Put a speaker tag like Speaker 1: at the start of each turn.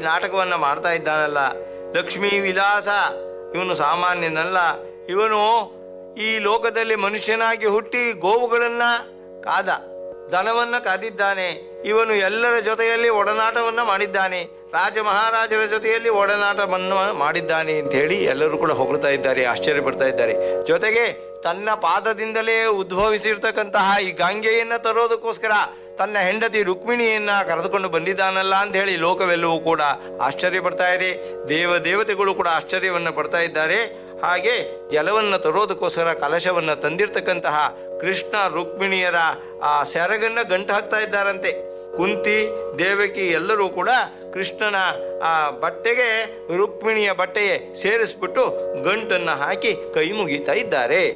Speaker 1: ನಾಟಕವನ್ನು ಮಾಡ್ತಾ ಇದ್ದಾನಲ್ಲ ಲಕ್ಷ್ಮೀ ವಿಲಾಸ ಇವನು ಸಾಮಾನ್ಯನಲ್ಲ ಇವನು ಈ ಲೋಕದಲ್ಲಿ ಮನುಷ್ಯನಾಗಿ ಹುಟ್ಟಿ ಗೋವುಗಳನ್ನು ಕಾದ ದನವನ್ನು ಕಾದಿದ್ದಾನೆ ಇವನು ಎಲ್ಲರ ಜೊತೆಯಲ್ಲಿ ಒಡನಾಟವನ್ನು ಮಾಡಿದ್ದಾನೆ ರಾಜ ಮಹಾರಾಜರ ಜೊತೆಯಲ್ಲಿ ಒಡನಾಟವನ್ನು ಮಾಡಿದ್ದಾನೆ ಅಂತ ಹೇಳಿ ಎಲ್ಲರೂ ಕೂಡ ಹೊಗಳ್ತಾ ಇದ್ದಾರೆ ಆಶ್ಚರ್ಯ ಪಡ್ತಾ ಇದ್ದಾರೆ ಜೊತೆಗೆ ತನ್ನ ಪಾದದಿಂದಲೇ ಉದ್ಭವಿಸಿರ್ತಕ್ಕಂತಹ ಈ ಗಂಗೆಯನ್ನು ತರೋದಕ್ಕೋಸ್ಕರ ತನ್ನ ಹೆಂಡತಿ ರುಕ್ಮಿಣಿಯನ್ನ ಕರೆದುಕೊಂಡು ಬಂದಿದ್ದಾನಲ್ಲ ಅಂತ ಹೇಳಿ ಲೋಕವೆಲ್ಲವೂ ಕೂಡ ಆಶ್ಚರ್ಯ ಪಡ್ತಾ ಇದೆ ದೇವ ದೇವತೆಗಳು ಕೂಡ ಆಶ್ಚರ್ಯವನ್ನು ಪಡ್ತಾ ಇದ್ದಾರೆ ಹಾಗೆ ಜಲವನ್ನು ತರೋದಕ್ಕೋಸ್ಕರ ಕಲಶವನ್ನು ತಂದಿರತಕ್ಕಂತಹ ಕೃಷ್ಣ ರುಕ್ಮಿಣಿಯರ ಆ ಸೆರಗನ್ನ ಗಂಟು ಹಾಕ್ತಾ ಇದ್ದಾರಂತೆ ಕುಂತಿ ದೇವಕಿ ಎಲ್ಲರೂ ಕೂಡ ಕೃಷ್ಣನ ಆ ಬಟ್ಟೆಗೆ ರುಕ್ಮಿಣಿಯ ಬಟ್ಟೆಗೆ ಸೇರಿಸ್ಬಿಟ್ಟು ಗಂಟನ್ನು ಹಾಕಿ ಕೈ ಮುಗಿತಾ ಇದ್ದಾರೆ